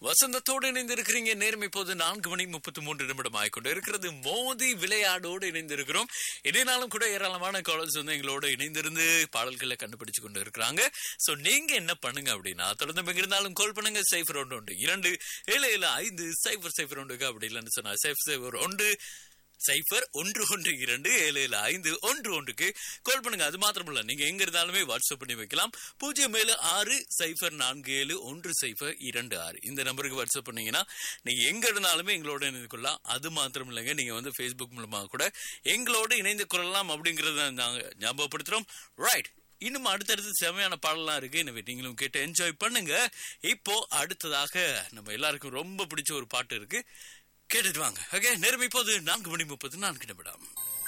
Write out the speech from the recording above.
வசந்தத்தோடு இணைந்திருக்கிறீங்க நேரம் இப்போது நான்கு மணி முப்பத்தி மூன்று நிமிடம் ஆகிக்கொண்டு இருக்கிறது மோதி விளையாடோடு இணைந்திருக்கிறோம் இதனாலும் கூட ஏராளமான காலேஜ் வந்து எங்களோட இணைந்திருந்து பாடல்களை கண்டுபிடிச்சு கொண்டு இருக்கிறாங்க சோ நீங்க என்ன பண்ணுங்க அப்படின்னா தொடர்ந்து எங்க இருந்தாலும் கால் பண்ணுங்க சைஃபர் ஒன்று ஒன்று இரண்டு ஏழு ஏழு ஐந்து சைஃபர் சைஃபர் ஒன்றுக்கு அப்படி இல்லைன்னு சொன்னா சைஃபர் சைஃபர் ஒன்று சைபர் ஒன்று ஒன்று இரண்டு ஏழு ஏழு ஐந்து ஒன்று ஒன்றுக்கு கால் பண்ணுங்க அது மாத்திரமல்ல நீங்க எங்க இருந்தாலுமே வாட்ஸ்அப் பண்ணி வைக்கலாம் பூஜ்ஜியம் ஏழு ஆறு சைபர் நான்கு ஏழு ஒன்று சைபர் இரண்டு ஆறு இந்த நம்பருக்கு வாட்ஸ்அப் பண்ணீங்கன்னா நீங்க எங்க இருந்தாலுமே எங்களோட இணைந்து கொள்ளலாம் அது மாத்திரம் இல்லைங்க நீங்க வந்து ஃபேஸ்புக் மூலமா கூட எங்களோட இணைந்து கொள்ளலாம் அப்படிங்கறத நாங்க ஞாபகப்படுத்துறோம் ரைட் இன்னும் அடுத்தடுத்து செமையான பாடலாம் இருக்கு எனவே நீங்களும் கேட்டு என்ஜாய் பண்ணுங்க இப்போ அடுத்ததாக நம்ம எல்லாருக்கும் ரொம்ப பிடிச்ச ஒரு பாட்டு இருக்கு கேட்டுட்டு வாங்க ஓகே நேரம் இப்போது நான்கு மணி முப்பது நான்கு நிமிடம்